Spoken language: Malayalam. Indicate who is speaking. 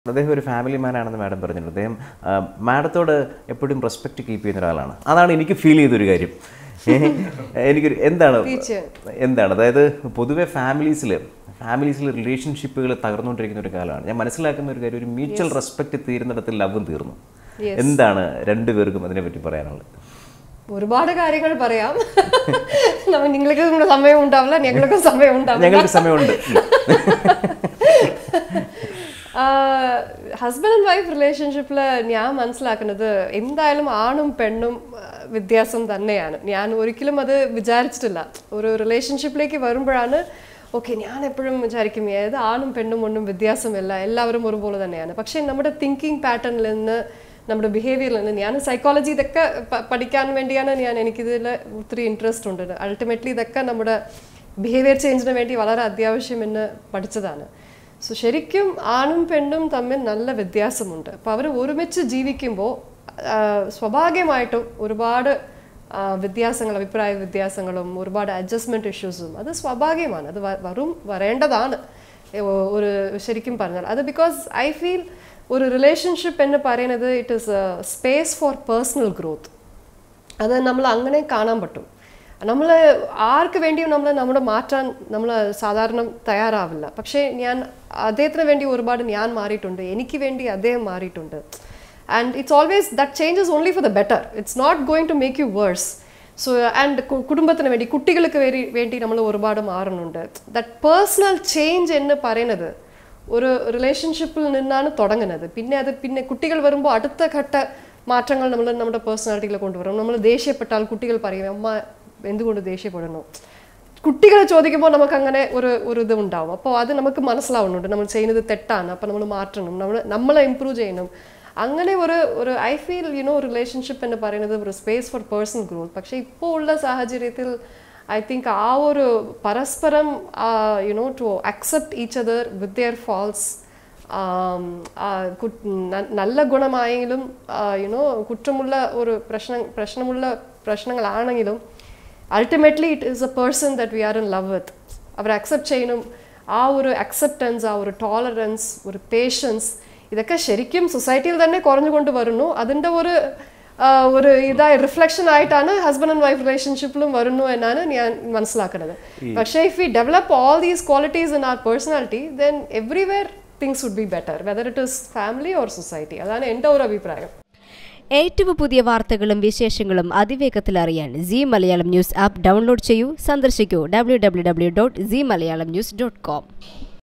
Speaker 1: അദ്ദേഹം ഒരു ഫാമിലി മാൻ ആണെന്ന് മാഡം പറഞ്ഞിട്ടുണ്ട് അദ്ദേഹം ആ, മാഡത്തോട് എപ്പോഴും റെസ്പെക്റ്റ് കീപ്പ് ചെയ്യുന്ന ഒരാളാണ് അതാണ് എനിക്ക് ഫീൽ ചെയ്തൊരു കാര്യം ഏഹ്, എനിക്കൊരു എന്താണ് എന്താണ് അതായത് പൊതുവെ ഫാമിലീസിൽ ഫാമിലീസിൽ റിലേഷൻഷിപ്പുകൾ തകർന്നുകൊണ്ടിരിക്കുന്ന ഒരു കാലമാണ് ഞാൻ മനസ്സിലാക്കുന്ന ഒരു കാര്യം ഒരു മ്യൂച്വൽ റെസ്പെക്റ്റ് തീരുന്നിടത്ത് ലവും തീർന്നു എന്താണ് രണ്ടുപേർക്കും അതിനെപ്പറ്റി പറയാനുള്ളത്
Speaker 2: ഒരുപാട് കാര്യങ്ങൾ പറയാം നമ്മ നിങ്ങൾക്ക് നമ്മുടെ സമയം ഉണ്ടാവില്ല ഞങ്ങൾക്കും സമയം ഉണ്ടാവില്ല
Speaker 1: ഞങ്ങൾക്ക് സമയമുണ്ട്
Speaker 2: ഹസ്ബൻഡ് ആൻഡ് വൈഫ് റിലേഷൻഷിപ്പിൽ ഞാൻ മനസ്സിലാക്കുന്നത് എന്തായാലും ആണും പെണ്ണും ആ, വ്യത്യാസം തന്നെയാണ് ഞാൻ ഒരിക്കലും അത് വിചാരിച്ചിട്ടില്ല ഒരു റിലേഷൻഷിപ്പിലേക്ക് വരുമ്പോഴാണ് ഓക്കെ ഞാൻ എപ്പോഴും വിചാരിക്കും ഏത് ആണും പെണ്ണും ഒന്നും വ്യത്യാസമില്ല എല്ലാവരും ഒരുപോലെ തന്നെയാണ് പക്ഷേ നമ്മുടെ തിങ്കിങ് പാറ്റേണിൽ നിന്ന് നമ്മുടെ ബിഹേവിയറിൽ നിന്ന് ഞാൻ സൈക്കോളജി ഇതൊക്കെ പ- പഠിക്കാൻ വേണ്ടിയാണ് ഞാൻ എനിക്കിതിൽ ഒത്തിരി ഇൻട്രസ്റ്റ് ഉണ്ട് അൾട്ടിമേറ്റ്ലി ഇതൊക്കെ നമ്മുടെ ബിഹേവിയർ ചേഞ്ചിന് വേണ്ടി വളരെ അത്യാവശ്യമെന്ന് പഠിച്ചതാണ് സോ ശരിക്കും ആണും പെണ്ണും തമ്മിൽ നല്ല വ്യത്യാസമുണ്ട് അപ്പോൾ അവർ ഒരുമിച്ച് ജീവിക്കുമ്പോൾ സ്വാഭാവികമായിട്ടും ഒരുപാട് ആ, വ്യത്യാസങ്ങൾ അഭിപ്രായ വ്യത്യാസങ്ങളും ഒരുപാട് അഡ്ജസ്റ്റ്മെൻറ്റ് ഇഷ്യൂസും അത് സ്വാഭാവികമാണ് അത് വ- വരും വരേണ്ടതാണ് ഏ, ഒ- ഒരു ശരിക്കും പറഞ്ഞാൽ അത് ബിക്കോസ് ഐ ഫീൽ ഒരു റിലേഷൻഷിപ്പ് എന്ന് പറയുന്നത് it is space for personal growth അത് നമ്മൾ അങ്ങനെ കാണാൻ പറ്റും നമ്മൾ ആർക്ക് വേണ്ടിയും നമ്മൾ നമ്മുടെ മാറ്റാൻ നമ്മൾ സാധാരണ തയ്യാറാവില്ല പക്ഷേ ഞാൻ അദ്ദേഹത്തിന് വേണ്ടി ഒരുപാട് ഞാൻ മാറിയിട്ടുണ്ട് എനിക്ക് വേണ്ടി അദ്ദേഹം മാറിയിട്ടുണ്ട് and it's always that changes only for the better it's not going to make you worse so and കുടുംബത്തിന് വേണ്ടി കുട്ടികൾക്ക് വേണ്ടി വേണ്ടി നമ്മൾ ഒരുപാട് മാറുന്നുണ്ട് ദറ്റ് പേഴ്സണൽ ചേഞ്ച് എന്ന് പറയുന്നത് ഒരു റിലേഷൻഷിപ്പിൽ നിന്നാണ് തുടങ്ങുന്നത് പിന്നെ അത് പിന്നെ കുട്ടികൾ വരുമ്പോൾ അടുത്ത ഘട്ട മാറ്റങ്ങൾ നമ്മൾ നമ്മുടെ പേഴ്സണാലിറ്റിയിൽ കൊണ്ടുവരും നമ്മൾ ദേഷ്യപ്പെട്ടാൽ കുട്ടികൾ പറയും അമ്മ എന്തുകൊണ്ട് ദേഷ്യപ്പെടുന്നു കുട്ടികളെ ചോദിക്കുമ്പോൾ നമുക്ക് അങ്ങനെ ഒരു ഒരു ഇത് ഉണ്ടാവും അപ്പോൾ അത് നമുക്ക് മനസ്സിലാവുന്നുണ്ട് നമ്മൾ ചെയ്യുന്നത് തെറ്റാണ് അപ്പോൾ നമ്മൾ മാറ്റണം നമ്മൾ നമ്മളെ ഇമ്പ്രൂവ് ചെയ്യണം അങ്ങനെ ഒരു ഒരു ഐ ഫീൽ യുനോ റിലേഷൻഷിപ്പ് എന്ന് പറയുന്നത് ഒരു സ്പേസ് ഫോർ പേഴ്സണൽ ഗ്രോത്ത് പക്ഷേ ഇപ്പോൾ ഉള്ള സാഹചര്യത്തിൽ ഐ തിങ്ക് ആ ഒരു പരസ്പരം you know to accept each other with their falls നല്ല ഗുണമായെങ്കിലും യുനോ കുറ്റമുള്ള ഒരു പ്രശ്നം പ്രശ്നമുള്ള പ്രശ്നങ്ങളാണെങ്കിലും ultimately it is a person that we are in love with അവർ അക്സെപ്റ്റ് ചെയ്യണം ആ ഒരു അക്സെപ്റ്റൻസ് ആ ഒരു ടോളറൻസ് ഒരു പേഷ്യൻസ് ഇതൊക്കെ ശരിക്കും സൊസൈറ്റിയിൽ തന്നെ കുറഞ്ഞുകൊണ്ട് വരുന്നു അതിൻ്റെ ഒരു ആ, ഒരു ഇതായി റിഫ്ലക്ഷൻ ആയിട്ടാണ് ഹസ്ബൻഡ് ആൻഡ് വൈഫ് റിലേഷൻഷിപ്പിലും വരുന്നു എന്നാണ് ഞാൻ മനസ്സിലാക്കുന്നത് പക്ഷേ if we develop all these qualities in our personality then everywhere things would be better whether it is family or society അതാണ് എൻ്റെ ഒരു അഭിപ്രായം
Speaker 3: ഏറ്റവും പുതിയ വാർത്തകളും വിശേഷങ്ങളും അതിവേഗത്തിൽ അറിയാൻ Zee Malayalam news app download ചെയ്യൂ സന്ദർശിക്കൂ W W W dot Zee Malayalam news dot com